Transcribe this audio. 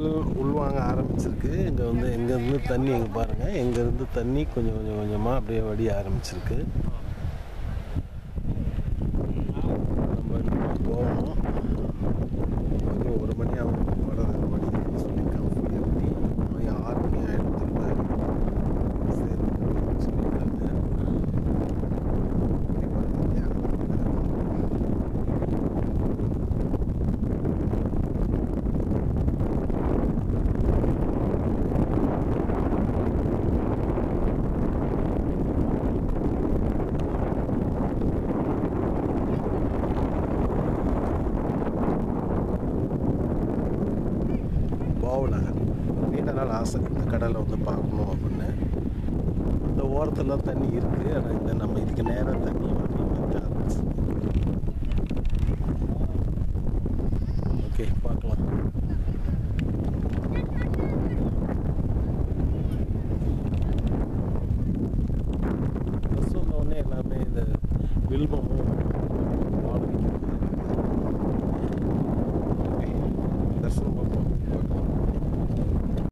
உள்வாங்க ஆரம்பிச்சிருக்கு இங்கே வந்து எங்கேருந்து தண்ணி எங்கே பாருங்கள் எங்கேருந்து தண்ணி கொஞ்சம் கொஞ்சம் கொஞ்சமாக அப்படியே வடிய ஆரம்பிச்சிருக்கு நம்ம இன்னும் போகணும் வந்து ஒரு மணி ஆகும் வர ரெண்டு மணி சொல்லியிருக்காங்க ஃப்ரீ அப்படி மணி ஆறு மணி ஆகிடும் திரும்ப சரி சொல்லியிருக்காங்க இப்படி பார்த்தீங்க கோவலகர் நீண்ட நாள் ஆசை இந்த கடலை வந்து பார்க்கணும் அப்படின்னு இந்த ஓரத்தில் தண்ணி இருக்குது ஆனால் இந்த நம்ம இதுக்கு நேராக தண்ணி வந்து வந்து ஆரம்பிச்சு ஓகே பார்க்கலாம் பஸ் வந்தோடனே எல்லாமே இந்த வில்வமும்